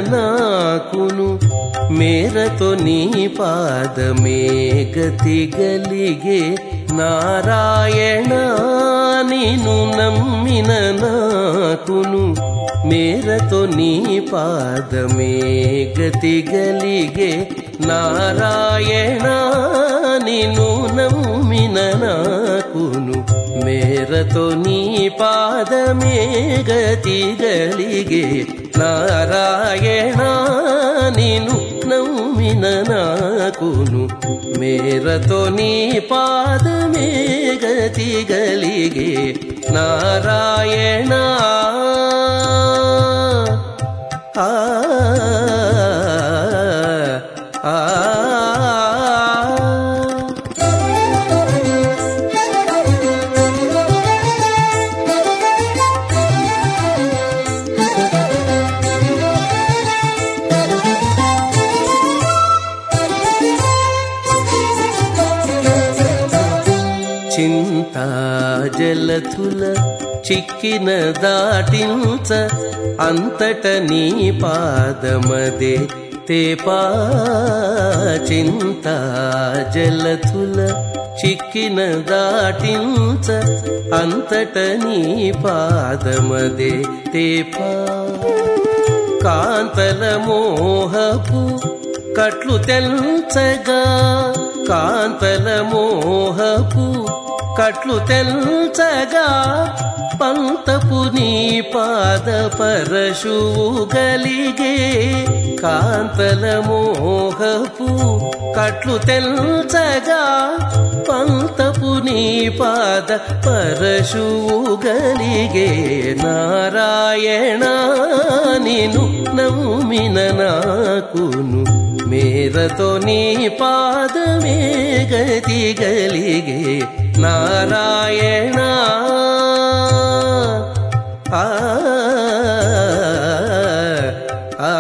నాకును మేరతో నీ పాదమే గతి గలిగే నారాయణ నిను నమ్మిన నాకును మేరతో నీ పాదమే గతి గలిగే నారాయణ నిను నమ్మిన నాకును మేరతో నీ పాదమే గతి గలిగే నారాయణ నిను నమ్మిన నాకును మేరతో నీ పాదమే గతి గలిగే నారాయణ ఆ ఆ చింతా జలతుల చిక్కిన దాటించ అంతట నీ పాదమదే తేపా చింతా జలతుల చిక్కిన దాటించ అంతట నీ పాదమదే తేపా కాంతల మోహపు కట్లు తెల్చగా కాంతల మోహపు కట్లు తెల్చగా పంతపు నీ పాద పరశువు గలిగే కాంతల మోహపు కట్లు తెల్చగా పంతపు నీ పాద పరశువు గలిగే నారాయణ నిను నమ్మిన నాకును మేరతో నీ పాదమే గతి గలిగే నారాయణ ఆ ఆ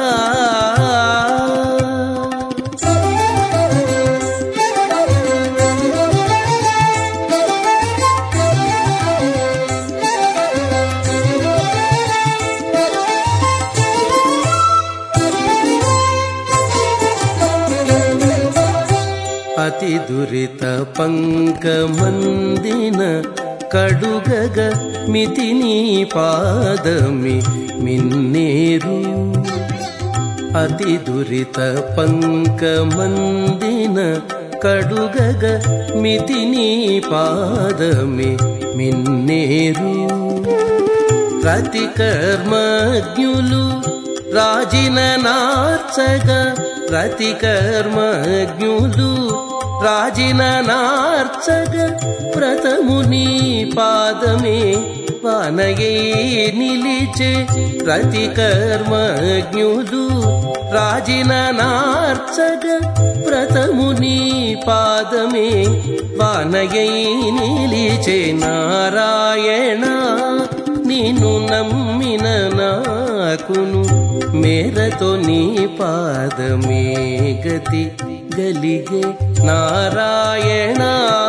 అతి దురిత పంకమందిన కడుగగ మితి నీ పాదమి మిన్నేరు అతి దురిత పంకమందిన కడుగగ మితి నీ పాదమి మిన్నేరు రతి కర్మజ్ఞులు రాజిన నార్చగా రతి కర్మజ్ఞులు రాజిన నార్చగ ప్రథముని పాదమే వానయే నిలిచే రతి కర్మజ్ఞులు రాజిన నార్చగ ప్రథముని పాదమే వానయై నిలిచే నారాయణ నిన్ను నమ్మిన నాకును మేరతో నీ పాదమే గతి గలిగే నారాయణ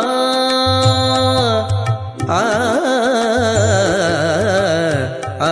ఆ ఆ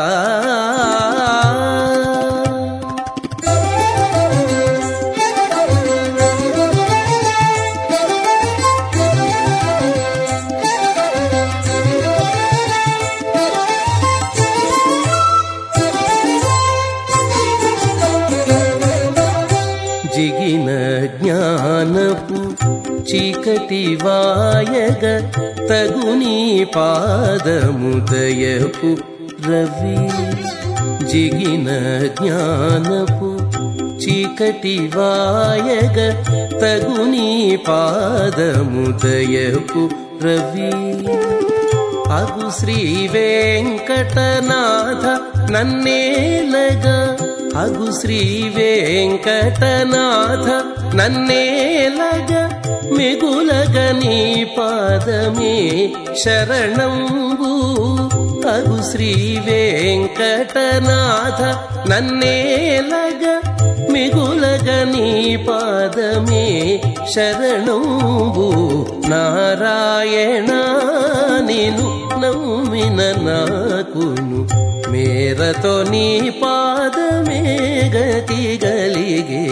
జిగిన జ్ఞానపు చీకటి వాయగ తగుని పాదముదయపు రవి జిగిన జ్ఞానపు చీకటి వాయగ తగుని పాదముదయపు రవి అగు శ్రీ వెంకటనాథ నన్నేలగా అగు శ్రీ వెంకటనాథ నన్నేలగా మిగులగ నీ పాదమే శరణంబు అగు శ్రీ వెంకటనాథ నన్నేలగా మిగులగ నీ పాదమే శరణంబు నారాయణ నేను నమ్మిన నాకును మేరతో నీ పాదమే గతి గలిగే